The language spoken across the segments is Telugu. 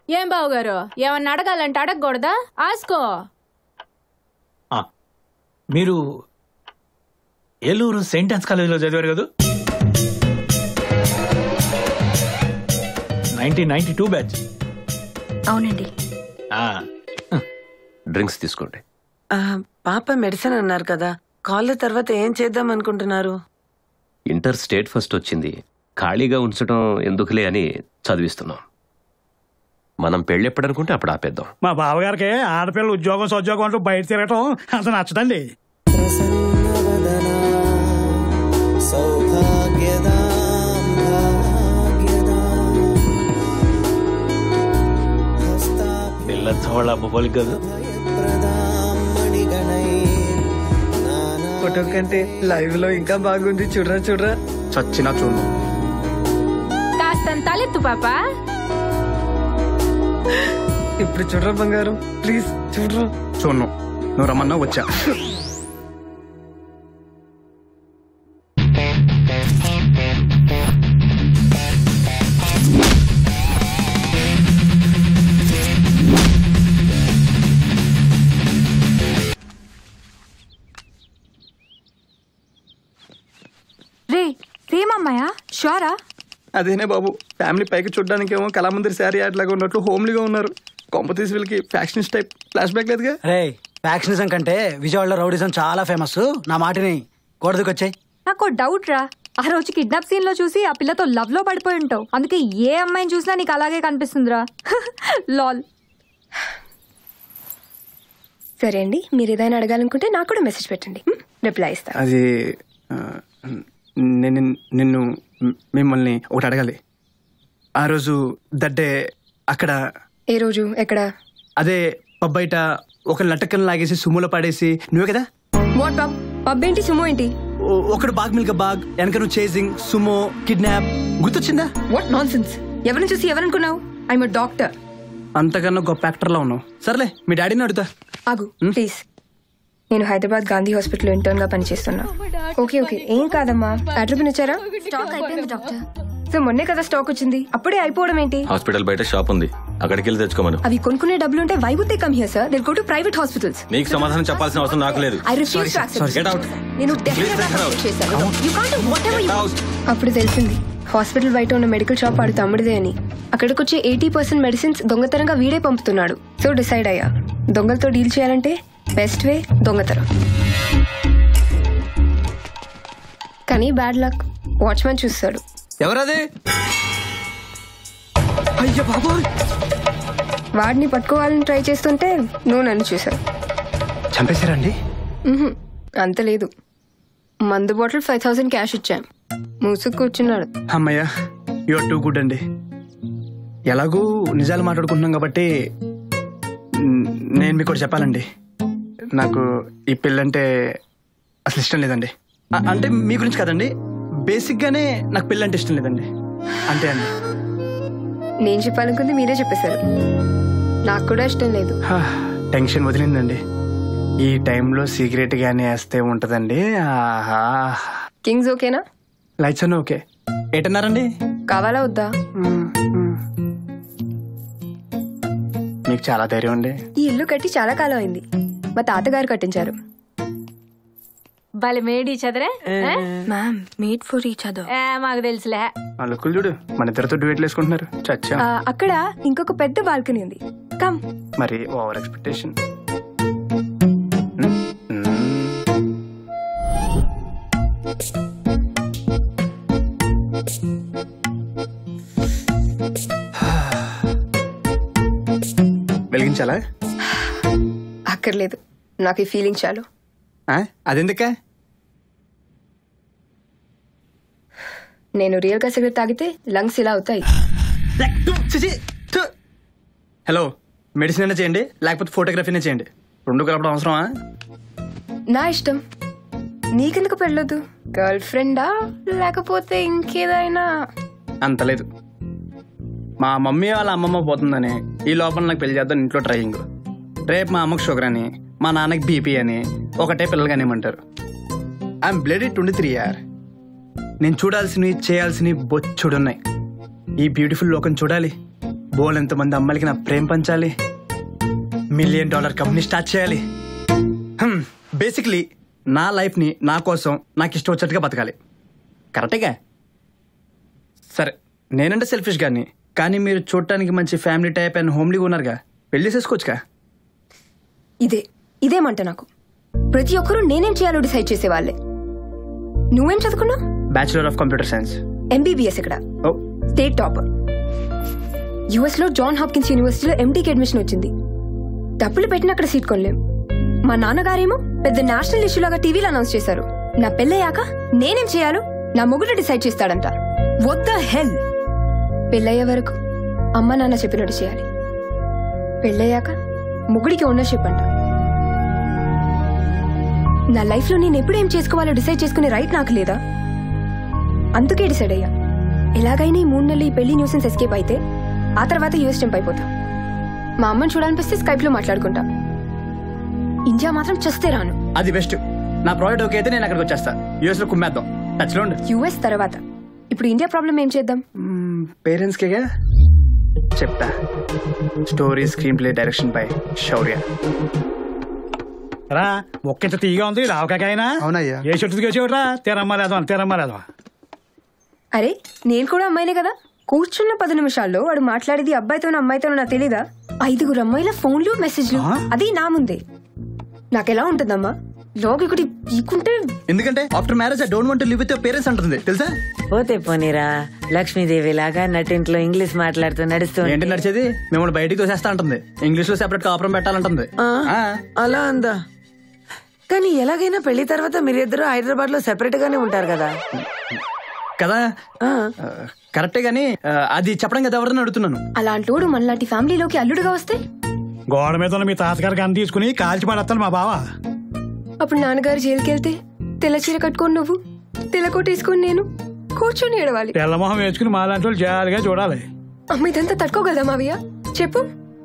ఏం బావు గారు ఏమన్నా అడగాలంటే అడగకూడదా ఆసుకో ఆ, మీరు ఏలూరు సెయింట్ ఆన్స్ కాలేజీలో చదివారు కదా నైన్టీన్ నైన్టీ టూ బ్యాచ్ అవునండి డ్రింక్స్ తీసుకోండి ఆ, పాప మెడిసిన్ అన్నారు కదా కాలేజ్ తర్వాత ఏం చేద్దాం అనుకుంటున్నారు ఇంటర్ స్టేట్ ఫస్ట్ వచ్చింది ఖాళీగా ఉంచడం ఎందుకులే అని చదివిస్తున్నాం మనం పెళ్ళి ఎప్పుడనుకుంటే అప్పుడు ఆపేద్దాం మా బావగారికి ఆడపిల్ల ఉద్యోగం సోద్యోగం అంటూ బయట తిరగటం అంత నచ్చదండి పిల్ల వాళ్ళ అబ్బోలి కదా ఫోటో కంటే లైవ్ లో ఇంకా బాగుంది చూడరా చూడరా చచ్చినా చూడు కాస్త తలెత్తు పాప ఇప్పుడు చూడరా బంగారం ప్లీజ్ చూడరా చూడను నువ్వు రమ్మన్నా వచ్చా రే సేమ్ అమ్మాయా షోరా అదేనే బాబు ఫ్యామిలీ పైకి చూడడానికేమో కళామందిర్ శారీ యాడ్ లాగా ఉన్నట్లు హోమ్లీగా ఉన్నారు కొంపతీసి వీళ్ళకి ఫ్యాక్షనిస్ట్ టైప్ ఫ్లాష్ బ్యాక్ లేదుగా రే ఫ్యాక్షనిజం కంటే విజయవాడలో రౌడిజం చాలా ఫేమస్ నా మాటని గోడదికొచ్చాయి నాకు డౌట్ రా ఆ రోజు కిడ్నాప్ సీన్ లో చూసి ఆ పిల్లతో లవ్ లో పడిపోయి ఉంటావు అందుకే ఏ అమ్మాయిని చూసినా నీకు అలాగే కనిపిస్తుందిరా లాల్ సరే అండి మీరు ఏదైనా అడగాలనుకుంటే నాకు కూడా మెసేజ్ పెట్టండి రిప్లై ఇస్తా అది ఆ, నేను నిన్ను మిమ్మల్ని ఒకటి అడగాలి ఆ రోజు దడ్డే అక్కడ ఏ రోజు ఎక్కడ అదే పబ్ బయట ఒక లటకన్ లాగేసి సుమ్ములో పడేసి నువ్వే కదా వాట్ పబ్ పబ్ ఏంటి సుమో ఏంటి ఓ- ఒకడు బాగ్ మిల్క బాగ్ వెనక నువ్వు చేసింగ్ సుమో కిడ్నాప్ గుర్తొచ్చిందా వాట్ నాన్ సెన్స్ ఎవరిని చూసి ఎవరనుకున్నావు ఐఎమ్ డాక్టర్ అంతకన్నా గొప్ప యాక్టర్లా ఉన్నావు సర్లే మీ డాడీని అడుగుతా ఆగు ప్లీజ్ నేను హైదరాబాద్ గాంధీ హాస్పిటల్ ఇంటర్న్ గా పనిచేస్తున్నా ఓకే ఓకే ఏం కాదమ్మా అడ్రబిన్ ఇచ్చారా స్టాక్ అయిపోయింది డాక్టర్ సో మొన్నే కదా స్టాక్ వచ్చింది అప్పుడే అయిపోవడం ఏంటి హాస్పిటల్ బయట షాప్ ఉంది అక్కడికి వెళ్ళి తెచ్చుకోమను అవి కొనుక్కునే డబ్బులు ఉంటే why would they come here sir they go to private hospitals నీకు సమాధానం చెప్పాల్సిన అవసరం నాకు లేదు I refuse to accept Get out. నేను డెఫినెట్ గా కంప్లైంట్ చేశాను you can't do whatever you అప్పుడు తెలిసింది హాస్పిటల్ బయట ఉన్న మెడికల్ షాప్ వాడు తమ్ముడిదే అని అక్కడికి వచ్చే ఎయిటీ పర్సెంట్ మెడిసిన్స్ దొంగతనంగా వీడే పంపుతున్నాడు సో డిసైడ్ అయ్యా దొంగలతో డీల్ చేయాలంటే బెస్ట్ వే దొంగతనం కానీ బ్యాడ్ లక్ వాచ్మెన్ చూస్తాడు ఎవరది అయ్యా బాబోయ్ వాడిని పట్టుకోవాలని ట్రై చేస్తుంటే నువ్వు నన్ను చూసావు చంపేశారండి మ్హూ, అంత లేదు మందు బాటిల్ ఫైవ్ థౌసండ్ క్యాష్ ఇచ్చాం మూసుకు కూర్చున్నాడు అమ్మయ్యా యు ఆర్ టూ గుడ్ అండి ఎలాగూ నిజాలు మాట్లాడుకుంటున్నాం కాబట్టి న్- నేను మీకు ఒకటి చెప్పాలండి నాకు ఈ పెళ్ళంటే అసలు ఇష్టం లేదండి అ- అంటే మీ గురించి కదండి బేసిక్గానే నాకు పెళ్ళంటే ఇష్టం లేదండి అంతే అండి నేను చెప్పాలనుకుంది మీరే చెప్పేశారు నాకు కూడా ఇష్టం లేదు హా, టెన్షన్ వదిలిందండి ఈ టైంలో సిగరెట్ కానీ వేస్తే ఉంటుందండి ఆహా కింగ్స్ ఓకేనా లైట్స్ అన్నీ ఓకే ఏటన్నారండి కావాలా వద్దా మీకు చాలా ధైర్యం అండి ఈ ఇల్లు కట్టి చాలా కాలం అయింది మా తాతగారు కట్టించారు భలే made each other ma'am made for each other మాకు తెలుసులే ఆ లుక్కులు చూడు మన ఇద్దరితో డ్యూయట్లు వేసుకుంటున్నారు చచ్చా ఆ, అక్కడ ఇంకొక పెద్ద బాల్కనీ ఉంది కమ్ మరి ఓవర్ ఎక్స్పెక్టేషన్ వెలిగించాలా అక్కర్లేదు నాకు ఈ ఫీలింగ్ చాలు ఆ? అదెందుకా నేను రియల్ గా సిగరెట్ తాగితే లంగ్స్ ఇలా అవుతాయి హలో మెడిసిన్ అయినా చేయండి లేకపోతే ఫోటోగ్రఫీనే చేయండి రెండు కలపడం అవసరమా నా ఇష్టం నీకెందుకు పెళ్ళొద్దు గర్ల్ ఫ్రెండా లేకపోతే ఇంకేదైనా అంత లేదు మా మమ్మీ వాళ్ళ అమ్మమ్మ పోతుందని ఈ లోపల నాకు పెళ్లి చేద్దాం ఇంట్లో ట్రయింగ్ రేపు మా అమ్మకి షుగర్ అని మా నాన్నకి బీపీ అని ఒకటే పిల్లలు కానివ్వమంటారు I'm blood twenty three year నేను చూడాల్సినవి చేయాల్సినవి బొచ్చుడున్నాయి ఈ బ్యూటిఫుల్ లోకం చూడాలి బోల్ ఎంతమంది అమ్మాయిలకి నా ప్రేమ పంచాలి మిలియన్ డాలర్ కంపెనీ స్టార్ట్ చేయాలి బేసిక్లీ నా లైఫ్ని నా కోసం నాకు ఇష్టం వచ్చినట్టుగా బతకాలి కరెక్టేగా సరే నేనంటే సెల్ఫిష్ గాని కానీ మీరు చూడటానికి మంచి ఫ్యామిలీ టైప్ అండ్ హోమ్లీగా ఉన్నారుగా పెళ్లి చేసుకోవచ్చుగా ఇదే ఇదేమంట నాకు ప్రతి ఒక్కరూ నేనేం చేయాలో డిసైడ్ చేసేవాళ్ళే నువ్వేం చదువుకున్నావు bachelor of computer science MBBS ఇక్కడ ఓ స్టేట్ టాపర్ యుఎస్ లో జాన్ హాప్కిన్స్ యూనివర్సిటీలో ఎంటీకి అడ్మిషన్ వచ్చింది డబ్బులు పెట్టిన అక్కడ సీట్ కొనలేం మా నాన్నగారేమో పెద్ద నేషనల్ ఇష్యూ లాగా టీవీలో అనౌన్స్ చేశారు నా పెళ్ళయ్యాక నేనేం చేయాలో నా మొగుడు డిసైడ్ చేస్తాడంట వద్ద హెల్ పెళ్ళయ్యే వరకు అమ్మ నాన్న చెప్పినట్టు చేయాలి పెళ్ళయ్యాక మొగుడికి ఓనర్షిప్ అంట నా లైఫ్ లో నేను ఎప్పుడు ఏం చేసుకోవాలో డిసైడ్ చేసుకునే రైట్ నాకు లేదా అందుకే డిసైడ్ అయ్యా ఎలాగైనా ఈ మూడు నెలలు ఈ పెళ్లి న్యూసెన్స్ ఎస్కేప్ అయితే ఆ తర్వాత యూఎస్ టెంప్ అయిపోతా మా అమ్మని చూడాలనిపిస్తే స్కైప్ లో మాట్లాడుకుంటా ఇండియా మాత్రం చస్తే రాను అది బెస్ట్ నా ప్రాజెక్ట్ ఓకే అయితే నేను అక్కడికి వచ్చేస్తా యూఎస్ లో కుమ్మేద్దాం టచ్లో ఉండు యుఎస్ తర్వాత ఇప్పుడు ఇండియా ప్రాబ్లం ఏం చేద్దాం పేరెంట్స్ కేగా చెప్తా story screenplay direction by Shaurya రా ఒక్కింత తీగా ఉంది రావకాయనా అవునయ్యా ఏ చెట్టు దిగేసేవరా తెరమ్మ లేదవా తెరమ్మ లేదవా అరే నేను కూడా అమ్మాయినే కదా కూర్చున్న పది నిమిషాల్లో వాడు మాట్లాడేది అబ్బాయితోనో అమ్మాయితోనో నాకు తెలీదా ఐదుగురు అమ్మాయిల ఫోన్లు మెసేజ్లు అది నా ముందే నాకెలా ఉంటుందమ్మా లోకి ఒకటి పీకుంటే ఎందుకంటే after marriage I don't want live with parents అంటుంది తెలుసా పోతే పోనీరా లక్ష్మీదేవి లాగా నటింట్లో ఇంగ్లీష్ మాట్లాడుతూ నడుస్తూ ఏంటి నడిచేది మిమ్మల్ని బయటికి తోసేస్తా అంటుంది ఇంగ్లీష్ లో సెపరేట్ కాపురం పెట్టాలంటుంది ఆ, ఆ. అలా అందా కానీ ఎలాగైనా పెళ్లి తర్వాత మీరిద్దరు హైదరాబాద్ లో సెపరేట్ గానే ఉంటారు కదా కదా ఆ, ఆ, కరెక్టే గానీ ఆ, అది చెప్పడం కదా ఎవరిని అడుగుతున్నాను అలాంటోడు మనలాంటి ఫ్యామిలీలోకి అల్లుడుగా వస్తే గోడ మీద ఉన్న మీ తాతగారు గన్ తీసుకుని కాల్చి పడేస్తాను మా బావ అప్పుడు నాన్నగారు జైలుకి వెళ్తే తెల్ల చీర కట్టుకొని నువ్వు తెల్ల కొట్టేసుకొని నేను కూర్చొని ఏడవాలి తెల్లమొహం వేసుకుని మా లాంటి వాళ్ళు జాలిగా చూడాలి అమ్మ ఇదంతా తట్టుకోగలదా మావయ్య చెప్పు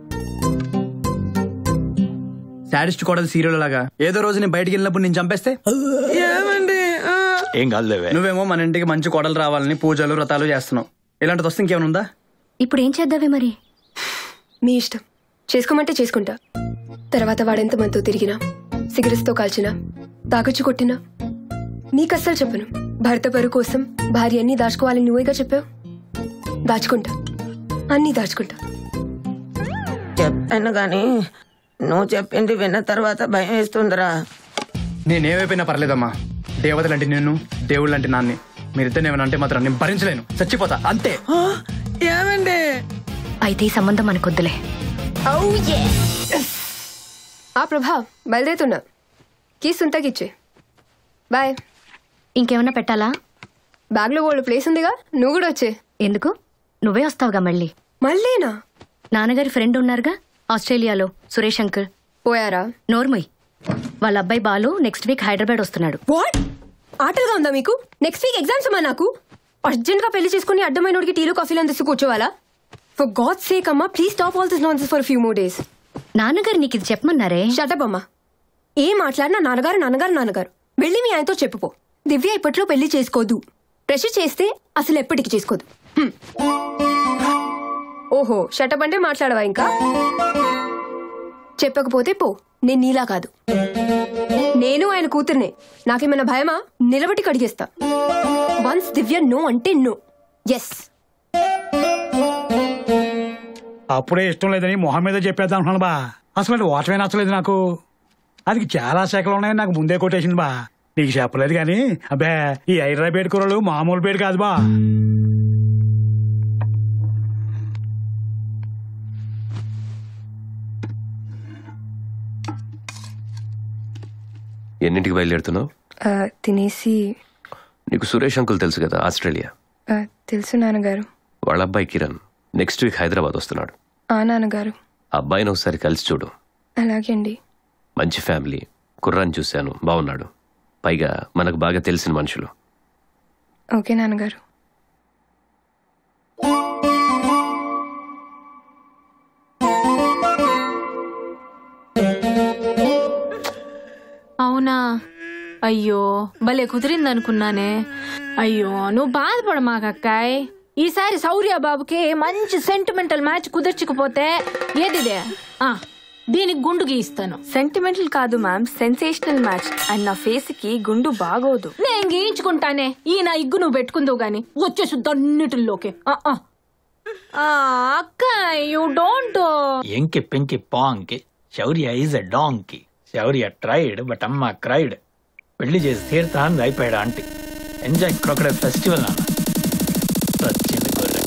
సాడిస్ట్ కోడలు సీరియల్ లాగా ఏదో రోజు నేను బయటికి వెళ్ళినప్పుడు నేను చంపేస్తే ఏమండి ఆ, ఏం కాదులేవే నువ్వేమో మన ఇంటికి మంచి కోడలు రావాలని పూజలు వ్రతాలు చేస్తున్నావు ఇలాంటిది వస్తే ఇంకేమైనా ఉందా ఇప్పుడు ఏం చేద్దావే మరి మీ ఇష్టం చేసుకోమంటే చేసుకుంటా తర్వాత వాడెంత మనతో తిరిగినా సిగరెట్స్తో కాల్చినా తాగొచ్చి కొట్టినా నీకు అస్సలు చెప్పను భర్త పరు కోసం భార్య అన్ని దాచుకోవాలని నువ్వేగా చెప్పావు దాచుకుంటా అన్నీ దాచుకుంటా చెప్పాను గాని నువ్వు చెప్పింది విన్న తర్వాత భయం వేస్తుందిరా నేనేమైపోయినా పర్లేదమ్మా దేవతలంటే నేను దేవుళ్ళు అంటే నాన్ని మీరిద్దరు ఏమైనా అంటే మాత్రం నేను భరించలేను చచ్చిపోతా అంతే ఆ, ఏమండి అయితే ఈ సంబంధం మనకొద్దులే ఆ ప్రభా బయలుదేరుతున్నా కీస్ ఉంతకిచ్చే బాయ్ ఇంకేమన్నా పెట్టాలా బ్యాగ్లో వాళ్ళు ప్లేస్ ఉందిగా నువ్వు కూడా వచ్చే ఎందుకు నువ్వే వస్తావుగా మళ్ళీ మళ్ళీనా నాన్నగారి ఫ్రెండ్ ఉన్నారుగా ఆస్ట్రేలియాలో సురేష్ అంకుల్ పోయారా నోర్మయ్ వాళ్ళ అబ్బాయి బాలు నెక్స్ట్ వీక్ హైదరాబాద్ వస్తున్నాడు వాట్ ఆటలుగా ఉందా మీకు నెక్స్ట్ వీక్ ఎగ్జామ్స్ అమ్మా నాకు అర్జెంట్ గా పెళ్లి చేసుకుని అడ్డమైనోడికి టీలు కాఫీలు అందిస్తూ కూర్చోవాలా ఫర్ గాడ్ సేక్ అమ్మా please stop all this nonsense for few more days నాన్నగారు నీకు ఇది చెప్పమన్నారే షటప్ అమ్మా ఏం మాట్లాడినా నాన్నగారు నాన్నగారు నాన్నగారు వెళ్ళి మీ ఆయనతో చెప్పుకో దివ్య ఇప్పట్లో పెళ్లి చేసుకోదు ప్రెషర్ చేస్తే అసలు ఎప్పటికి చేసుకోదు హ్మ్. ఓహో షటప్ అంటే మాట్లాడవా ఇంకా చెప్పకపోతే పో నేను నీలా కాదు నేను ఆయన కూతుర్నే నాకేమైనా భయమా నిలబడి కడిగేస్తా వన్స్ దివ్య నో అంటే నో ఎస్ అప్పుడే ఇష్టం లేదని మొహం మీద చెప్పేద్దాం అనుకున్నాను బా అసలు అది ఓటమే నచ్చలేదు నాకు అది చాలా శాఖలు ఉన్నాయని నాకు ముందే కొట్టేసింది బా నీకు చెప్పలేదు కానీ అబ్బే ఈ హైదరాబాద్ కూరలు మామూలు పేరు కాదు బా ఎన్నింటికి బయలుదేరుతున్నావు తినేసి నీకు సురేష్ అంకుల్ తెలుసు కదా ఆస్ట్రేలియా తెలుసు నాన్నగారు వాళ్ళ అబ్బాయి కిరణ్ నెక్స్ట్ వీక్ హైదరాబాద్ వస్తున్నాడు ఆ నాన్నగారు ఆ అబ్బాయిని ఒకసారి కలిసి చూడు అలాగే అండి మంచి ఫ్యామిలీ కుర్రాన్ని చూశాను బాగున్నాడు పైగా మనకు బాగా తెలిసిన మనుషులు ఓకే నాన్నగారు అవునా అయ్యో భలే కుదిరింది అనుకున్నానే అయ్యో నువ్వు బాధపడ మాకక్కాయ్ ఈసారి శౌర్య బాబుకి మంచి సెంటిమెంటల్ మ్యాచ్ కుదర్చకపోతే ఏదిదే ఆ, దీనికి గుండు గీయిస్తాను సెంటిమెంటల్ కాదు మ్యామ్ సెన్సేషనల్ మ్యాచ్ అండ్ నా ఫేస్ కి గుండు బాగోదు నేను గీయించుకుంటానే ఈ నా ఇగ్గు నువ్వు పెట్టుకుందువు గాని వచ్చేసి అన్నిటిలోకి ఆ, ఆ. ఆ, అక్క యూ డోంట్ ఎంకి పెంకి పాంకి Shaurya is a donkey Shaurya tried but అమ్మ క్రైడ్ పెళ్లి చేసి తీరుతా అని అయిపోయాడు ఆంటీ ఎంజాయ్ క్రొకడైల్ ఫెస్టివల్ నాన్న వచ్చింది గొర్రె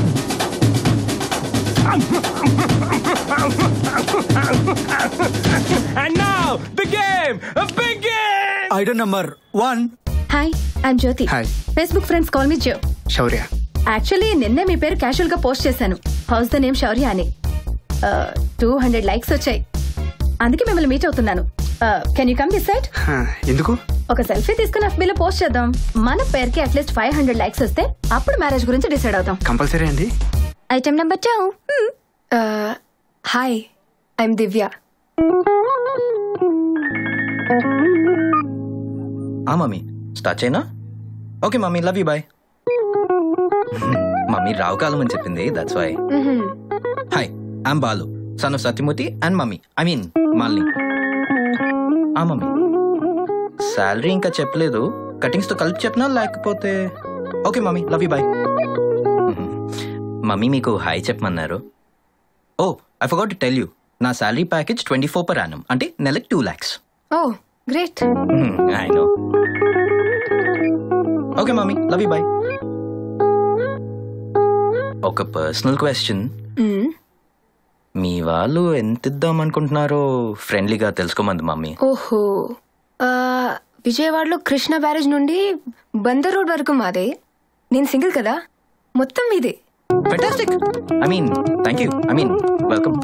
And now, the game begins! Item number one hi I'm Jyothi hi Facebook friends call me Jyo Shaurya actually నిన్నే మీ పేరు క్యాషువల్ గా పోస్ట్ చేశాను హౌస్ ద నేమ్ శౌర్య అని టూ హండ్రెడ్ లైక్స్ వచ్చాయి అందుకే మిమ్మల్ని మీట్ అవుతున్నాను can you come this side హా, ఎందుకు ఒక సెల్ఫీ తీసుకుని FB లో పోస్ట్ చేద్దాం మన పేరుకి అట్లీస్ట్ ఫైవ్ హండ్రెడ్ లైక్స్ వస్తే అప్పుడు మ్యారేజ్ గురించి డిసైడ్ అవుదాం కంపల్సరీ అండి item number two hi I'm Divya ఆ మమ్మీ స్టార్ట్ చేయనా okay mummy love you bye mummy రావు కాలం అని చెప్పింది that's why hi I'm Balu son of Satyamurthy and mummy I mean Malini ఆ మమ్మీ శాలరీ ఇంకా చెప్పలేదు కటింగ్స్ తో కలిపి చెప్పనా లేకపోతే okay mummy love you bye mummy మీకు హాయ్ చెప్పమన్నారు oh I forgot to tell you నా salary package twenty four per annum అంటే నెలకి two lakhs oh great I know okay mummy love you bye ఒక పర్సనల్ క్వశ్చన్ మీ వాళ్ళు ఎంత ఇద్దాం అనుకుంటున్నారో ఫ్రెండ్లీగా తెలుసుకోమంది మమ్మీ ఓహో ఆ, విజయవాడలో కృష్ణ బ్యారేజ్ నుండి బందర్ రోడ్ వరకు మాదే నేను సింగిల్ కదా మొత్తం మీదే fantastic I mean thank you I mean welcome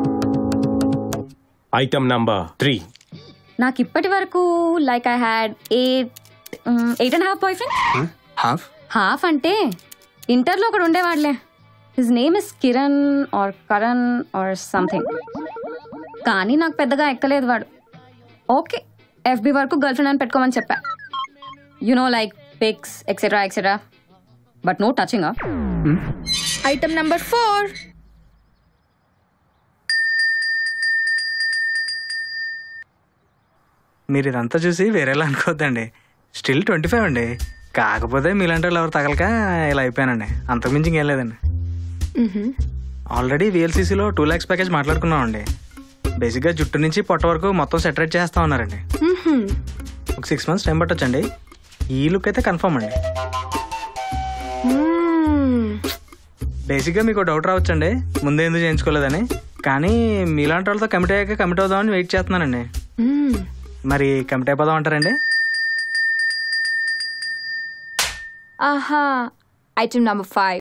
item number three నాకు ఇప్పటి వరకు like I had eight eight and half boyfriend half half అంటే ఇంటర్లో ఒకడు ఉండేవాడులే his name is Kiran or Karan or something కానీ నాకు పెద్దగా ఎక్కలేదు వాడు ఓకే ఎఫ్బి వరకు గర్ల్ ఫ్రెండ్ అని పెట్టుకోమని చెప్పా you know like pics etcetera etcetera but no touching item number four మీరు ఇదంతా చూసి వేరేలా అనుకోవద్దండి స్టిల్ ట్వంటీ ఫైవ్ అండి కాకపోతే మీలాంటి వాళ్ళు ఎవరు తగలక ఇలా అయిపోయానండి అంతకుమించి ఇంకేం లేదండి ఆల్రెడీ విఎల్సీసీలో టూ ల్యాక్స్ ప్యాకేజ్ మాట్లాడుకున్నామండి బేసిక్గా జుట్టు నుంచి పొట్ట వరకు మొత్తం సెటరేట్ చేస్తా ఉన్నారండి ఒక సిక్స్ మంత్స్ టైం పట్టొచ్చండి ఈ లుక్ అయితే కన్ఫర్మ్ అండి బేసిక్గా మీకు డౌట్ రావచ్చండి ముందే ఎందుకు చేయించుకోలేదని కానీ మీలాంటి వాళ్ళతో కమిట్ అయ్యాక కమిట్ అవుదామని వెయిట్ చేస్తున్నానండి మరి కమిట్ అయిపోదాం అంటారండి ఆహా ఐటమ్ నెంబర్ ఫైవ్